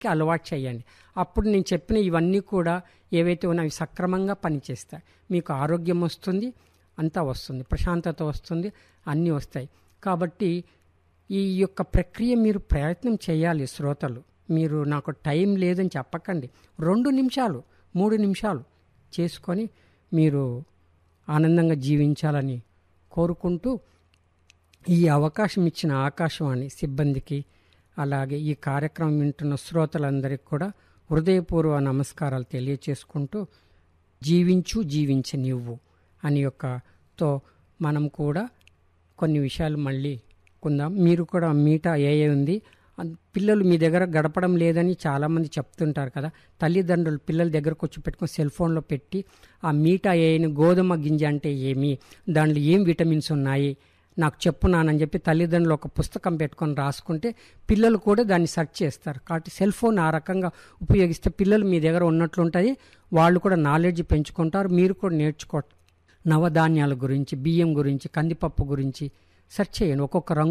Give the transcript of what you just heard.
అలవాటు చేయండి అప్పుడు నేను చెప్పిన ఇవన్నీ కూడా ఏవైతే ఉన్నాయో అవి సక్రమంగా పనిచేస్తాయి మీకు ఆరోగ్యం వస్తుంది అంతా వస్తుంది ప్రశాంతత వస్తుంది అన్నీ వస్తాయి కాబట్టి ఈ యొక్క ప్రక్రియ మీరు ప్రయత్నం చేయాలి శ్రోతలు మీరు నాకు టైం లేదని చెప్పకండి రెండు నిమిషాలు మూడు నిమిషాలు చేసుకొని మీరు ఆనందంగా జీవించాలని కోరుకుంటూ ఈ అవకాశం ఇచ్చిన ఆకాశవాణి సిబ్బందికి అలాగే ఈ కార్యక్రమం వింటున్న శ్రోతలందరికీ కూడా హృదయపూర్వ నమస్కారాలు తెలియచేసుకుంటూ జీవించు జీవించ నీవు అని యొక్కతో మనం కూడా కొన్ని విషయాలు మళ్ళీ కొందాం మీరు కూడా మీటా ఏ ఉంది అన్- పిల్లలు మీ దగ్గర గడపడం లేదని చాలామంది చెప్తుంటారు కదా తల్లిదండ్రులు పిల్లల దగ్గరకు వచ్చి పెట్టుకొని సెల్ ఫోన్లో పెట్టి ఆ మీటా ఏని గోధుమ గింజ అంటే ఏమి దాంట్లో ఏం విటమిన్స్ ఉన్నాయి నాకు చెప్పున్నానని చెప్పి తల్లిదండ్రులు ఒక పుస్తకం పెట్టుకొని రాసుకుంటే పిల్లలు కూడా దాన్ని సెర్చ్ చేస్తారు కాబట్టి సెల్ ఫోన్ ఆ రకంగా ఉపయోగిస్తే పిల్లలు మీ దగ్గర ఉన్నట్లుంటుంది వాళ్ళు కూడా నాలెడ్జ్ పెంచుకుంటారు మీరు కూడా నేర్చుకో నవధాన్యాల గురించి బియ్యం గురించి కందిపప్పు గురించి సెర్చ్ చేయండి ఒక్కొక్క రంగు